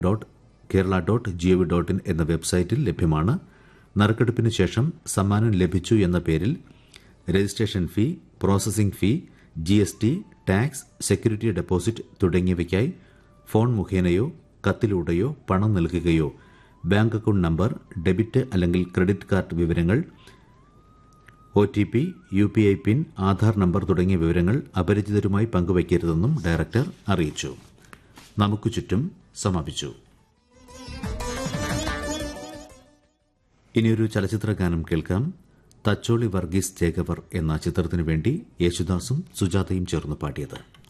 dot Kerala dot G V dot in എന്ന വെബ്സൈറ്റിൽ ലഭ്യമാണ് നറുക്കെടുപ്പിന് ശേഷം സമ്മാനം ലഭിച്ചു എന്ന പേരിൽ registration fee processing fee G S T tax security deposit തുടങ്ങിയവയ്ക്കായി ഫോൺ മുഖേനയോ കത്തിലൂടെയോ പണം നൽകുകയോ ബാങ്ക് അക്കൗണ്ട് നമ്പർ ഡെബിറ്റ് അല്ലെങ്കിൽ ക്രെഡിറ്റ് കാർഡ് വിവരങ്ങൾ O T P U P I pin Aadhaar number തുടങ്ങിയ വിവരങ്ങൾ അപരിചിതരുമായി പങ്കുവയ്ക്കരുതെന്നും ഡയറക്ടർ അറിയിച്ചു നമുക്ക് ചുറ്റും സമാപിച്ചു ഇനിയൊരു ചലച്ചിത്ര ഗാനം കേൾക്കാം തച്ചോളി വർഗീസ് ചേകവർ എന്ന ചിത്രത്തിനു വേണ്ടി യേശുദാസും സുജാതയും ചേർന്ന് പാടിയത്